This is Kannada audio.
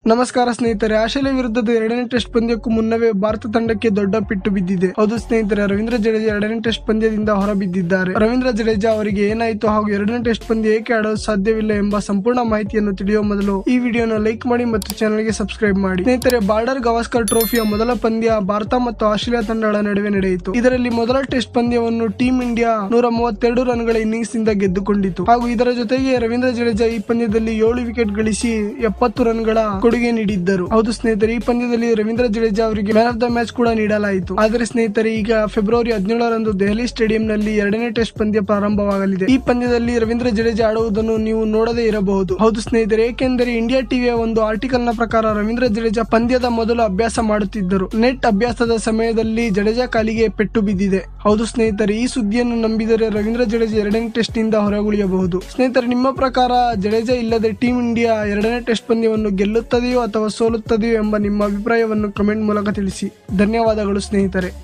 ನಮಸ್ಕಾರ ಸ್ನೇಹಿತರೆ ಆಸ್ಟ್ರೇಲಿಯಾ ವಿರುದ್ಧದ ಎರಡನೇ ಟೆಸ್ಟ್ ಪಂದ್ಯಕ್ಕೂ ಮುನ್ನವೇ ಭಾರತ ತಂಡಕ್ಕೆ ದೊಡ್ಡ ಪೆಟ್ಟು ಬಿದ್ದಿದೆ ಹೌದು ಸ್ನೇಹಿತರೆ ರವೀಂದ್ರ ಜಡೇಜಾ ಎರಡನೇ ಟೆಸ್ಟ್ ಪಂದ್ಯದಿಂದ ಹೊರಬಿದ್ದಿದ್ದಾರೆ ರವೀಂದ್ರ ಜಡೇಜಾ ಅವರಿಗೆ ಏನಾಯಿತು ಹಾಗೂ ಎರಡನೇ ಟೆಸ್ಟ್ ಪಂದ್ಯ ಏಕೆ ಆಡಲು ಸಾಧ್ಯವಿಲ್ಲ ಎಂಬ ಸಂಪೂರ್ಣ ಮಾಹಿತಿಯನ್ನು ತಿಳಿಯುವ ಮೊದಲು ಈ ವಿಡಿಯೋನ ಲೈಕ್ ಮಾಡಿ ಮತ್ತು ಚಾನಲ್ಗೆ ಸಬ್ಸ್ಕ್ರೈಬ್ ಮಾಡಿ ಸ್ನೇಹಿತರೆ ಬಾರ್ಡರ್ ಗವಾಸ್ಕರ್ ಟ್ರೋಫಿಯ ಮೊದಲ ಪಂದ್ಯ ಭಾರತ ಮತ್ತು ಆಸ್ಟ್ರೇಲಿಯಾ ತಂಡಗಳ ನಡುವೆ ನಡೆಯಿತು ಇದರಲ್ಲಿ ಮೊದಲ ಟೆಸ್ಟ್ ಪಂದ್ಯವನ್ನು ಟೀಂ ಇಂಡಿಯಾ ನೂರ ಮೂವತ್ತೆರಡು ರನ್ಗಳ ಇನ್ನಿಂಗ್ಸ್ ನಿಂದ ಗೆದ್ದುಕೊಂಡಿತು ಹಾಗೂ ಇದರ ಜೊತೆಗೆ ರವೀಂದ್ರ ಜಡೇಜಾ ಈ ಪಂದ್ಯದಲ್ಲಿ ಏಳು ವಿಕೆಟ್ ಗಳಿಸಿ ಎಪ್ಪತ್ತು ರನ್ಗಳ ಕೊಡುಗೆ ನೀಡಿದ್ದರು ಹೌದು ಸ್ನೇಹಿತರೆ ಈ ಪಂದ್ಯದಲ್ಲಿ ರವೀಂದ್ರ ಜಡೇಜಾ ಅವರಿಗೆ ಮ್ಯಾನ್ ಆಫ್ ದ ಮ್ಯಾಚ್ ಕೂಡ ನೀಡಲಾಯಿತು ಆದರೆ ಸ್ನೇಹಿತರೆ ಈಗ ಫೆಬ್ರವರಿ ಹದಿನೇಳರಂದು ದೆಹಲಿ ಸ್ಟೇಡಿಯಂನಲ್ಲಿ ಎರಡನೇ ಟೆಸ್ಟ್ ಪಂದ್ಯ ಪ್ರಾರಂಭವಾಗಲಿದೆ ಈ ಪಂದ್ಯದಲ್ಲಿ ರವೀಂದ್ರ ಜಡೇಜಾ ಆಡುವುದನ್ನು ನೀವು ನೋಡದೇ ಇರಬಹುದು ಹೌದು ಸ್ನೇಹಿತರೆ ಏಕೆಂದರೆ ಇಂಡಿಯಾ ಟಿವಿಯ ಒಂದು ಆರ್ಟಿಕಲ್ ನ ಪ್ರಕಾರ ರವೀಂದ್ರ ಜಡೇಜಾ ಪಂದ್ಯದ ಮೊದಲು ಅಭ್ಯಾಸ ಮಾಡುತ್ತಿದ್ದರು ನೆಟ್ ಅಭ್ಯಾಸದ ಸಮಯದಲ್ಲಿ ಜಡೇಜಾ ಕಾಲಿಗೆ ಪೆಟ್ಟು ಬಿದ್ದಿದೆ ಹೌದು ಸ್ನೇಹಿತರೆ ಈ ಸುದ್ದಿಯನ್ನು ನಂಬಿದರೆ ರವೀಂದ್ರ ಜಡೇಜಾ ಎರಡನೇ ಟೆಸ್ಟ್ ನಿಂದ ಹೊರಗುಳಿಯಬಹುದು ಸ್ನೇಹಿತರೆ ನಿಮ್ಮ ಪ್ರಕಾರ ಜಡೇಜಾ ಇಲ್ಲದೆ ಟೀಂ ಇಂಡಿಯಾ ಎರಡನೇ ಟೆಸ್ಟ್ ಪಂದ್ಯವನ್ನು ಗೆಲ್ಲುತ್ತದೆಯೋ ಅಥವಾ ಸೋಲುತ್ತದೆಯೋ ಎಂಬ ನಿಮ್ಮ ಅಭಿಪ್ರಾಯವನ್ನು ಕಮೆಂಟ್ ಮೂಲಕ ತಿಳಿಸಿ ಧನ್ಯವಾದಗಳು ಸ್ನೇಹಿತರೆ